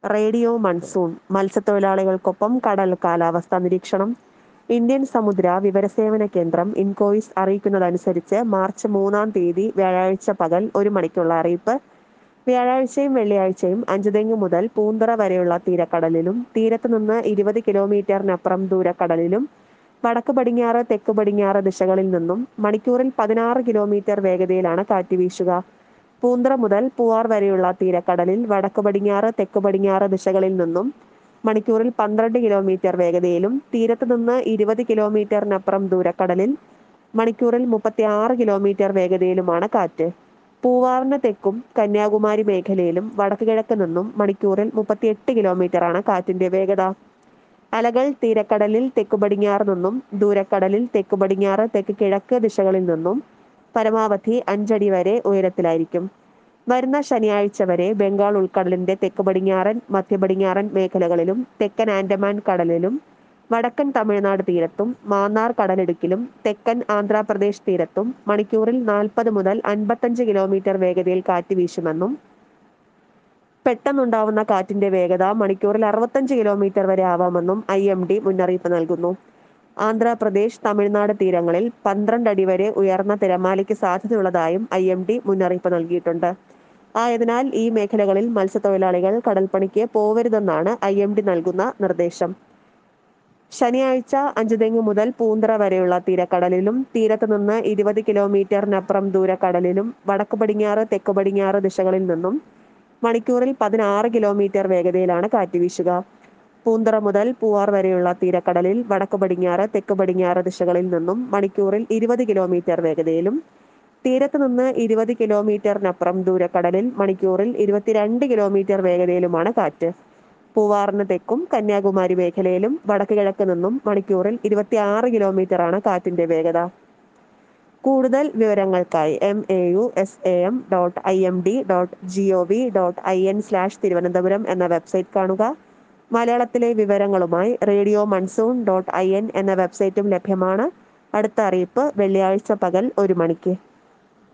radio monsoon മത്സ്യത്തൊഴിലാളികൾക്കൊപ്പം കടൽ കാലാവസ്ഥാ നിരീക്ഷണം ഇന്ത്യൻ സമുദ്ര വിവരസേവന കേന്ദ്രം ഇൻകോയിസ് അറിയിക്കുന്നതനുസരിച്ച് മാർച്ച് മൂന്നാം തീയതി വ്യാഴാഴ്ച പകൽ ഒരു മണിക്കുള്ള അറിയിപ്പ് വ്യാഴാഴ്ചയും വെള്ളിയാഴ്ചയും അഞ്ചുതെങ്ങ് മുതൽ പൂന്തറ വരെയുള്ള തീരക്കടലിലും തീരത്ത് നിന്ന് ഇരുപത് കിലോമീറ്ററിനപ്പുറം ദൂരക്കടലിലും വടക്ക് പടിഞ്ഞാറ് തെക്ക് പടിഞ്ഞാറ് ദിശകളിൽ നിന്നും മണിക്കൂറിൽ പതിനാറ് കിലോമീറ്റർ വേഗതയിലാണ് കാറ്റ് വീശുക പൂന്തറ മുതൽ പൂവാർ വരെയുള്ള തീരക്കടലിൽ വടക്ക് പടിഞ്ഞാറ് തെക്ക് പടിഞ്ഞാറ് ദിശകളിൽ നിന്നും മണിക്കൂറിൽ പന്ത്രണ്ട് കിലോമീറ്റർ വേഗതയിലും തീരത്ത് നിന്ന് ഇരുപത് കിലോമീറ്ററിനപ്പുറം ദൂരക്കടലിൽ മണിക്കൂറിൽ മുപ്പത്തി ആറ് കിലോമീറ്റർ വേഗതയിലുമാണ് കാറ്റ് പൂവാറിന് തെക്കും കന്യാകുമാരി മേഖലയിലും വടക്ക് കിഴക്ക് നിന്നും മണിക്കൂറിൽ മുപ്പത്തിയെട്ട് കിലോമീറ്ററാണ് കാറ്റിന്റെ വേഗത അലകൾ തീരക്കടലിൽ തെക്ക് പടിഞ്ഞാറ് നിന്നും ദൂരക്കടലിൽ തെക്ക് പടിഞ്ഞാറ് തെക്ക് കിഴക്ക് ദിശകളിൽ നിന്നും പരമാവധി അഞ്ചടി വരെ ഉയരത്തിലായിരിക്കും വരുന്ന ശനിയാഴ്ച വരെ ബംഗാൾ ഉൾക്കടലിന്റെ തെക്ക് പടിഞ്ഞാറൻ മധ്യ പടിഞ്ഞാറൻ മേഖലകളിലും തെക്കൻ ആൻഡമാൻ കടലിലും വടക്കൻ തമിഴ്നാട് തീരത്തും മാന്നാർ കടലിടുക്കിലും തെക്കൻ ആന്ധ്രാപ്രദേശ് തീരത്തും മണിക്കൂറിൽ നാൽപ്പത് മുതൽ അൻപത്തഞ്ച് കിലോമീറ്റർ വേഗതയിൽ കാറ്റ് വീശുമെന്നും പെട്ടെന്നുണ്ടാവുന്ന കാറ്റിന്റെ വേഗത മണിക്കൂറിൽ അറുപത്തഞ്ച് കിലോമീറ്റർ വരെ ആവാമെന്നും ഐ എം ഡി മുന്നറിയിപ്പ് നൽകുന്നു ആന്ധ്രാപ്രദേശ് തമിഴ്നാട് തീരങ്ങളിൽ പന്ത്രണ്ട് അടി വരെ ഉയർന്ന തിരമാലയ്ക്ക് സാധ്യതയുള്ളതായും ഐ എം ഡി മുന്നറിയിപ്പ് നൽകിയിട്ടുണ്ട് ആയതിനാൽ ഈ മേഖലകളിൽ മത്സ്യത്തൊഴിലാളികൾ കടൽപ്പണിക്ക് പോവരുതെന്നാണ് ഐ എം ഡി നൽകുന്ന നിർദ്ദേശം ശനിയാഴ്ച അഞ്ചുതെങ്ങ് മുതൽ പൂന്തറ വരെയുള്ള തീരക്കടലിലും തീരത്ത് നിന്ന് ഇരുപത് കിലോമീറ്ററിനപ്പുറം ദൂരക്കടലിലും വടക്ക് പടിഞ്ഞാറ് തെക്ക് പടിഞ്ഞാറ് ദിശകളിൽ നിന്നും മണിക്കൂറിൽ പതിനാറ് കിലോമീറ്റർ വേഗതയിലാണ് കാറ്റ് വീശുക പൂന്തറ മുതൽ പൂവാർ വരെയുള്ള തീരക്കടലിൽ വടക്ക് പടിഞ്ഞാറ് തെക്ക് പടിഞ്ഞാറ് ദിശകളിൽ നിന്നും മണിക്കൂറിൽ ഇരുപത് കിലോമീറ്റർ വേഗതയിലും തീരത്ത് നിന്ന് ഇരുപത് കിലോമീറ്ററിനപ്പുറം ദൂരക്കടലിൽ മണിക്കൂറിൽ ഇരുപത്തിരണ്ട് കിലോമീറ്റർ വേഗതയിലുമാണ് കാറ്റ് പൂവാറിന് തെക്കും കന്യാകുമാരി മേഖലയിലും വടക്ക് കിഴക്ക് നിന്നും മണിക്കൂറിൽ ഇരുപത്തിയാറ് കിലോമീറ്ററാണ് കാറ്റിന്റെ വേഗത കൂടുതൽ വിവരങ്ങൾക്കായി M A U S A M dot I M D dot G O V dot I N slash Thiruvananthapuram എന്ന വെബ്സൈറ്റ് കാണുക മലയാളത്തിലെ വിവരങ്ങളുമായി radio monsoon dot I N എന്ന വെബ്സൈറ്റും ലഭ്യമാണ് അടുത്ത അറിയിപ്പ് വെള്ളിയാഴ്ച പകൽ ഒരു മണിക്ക്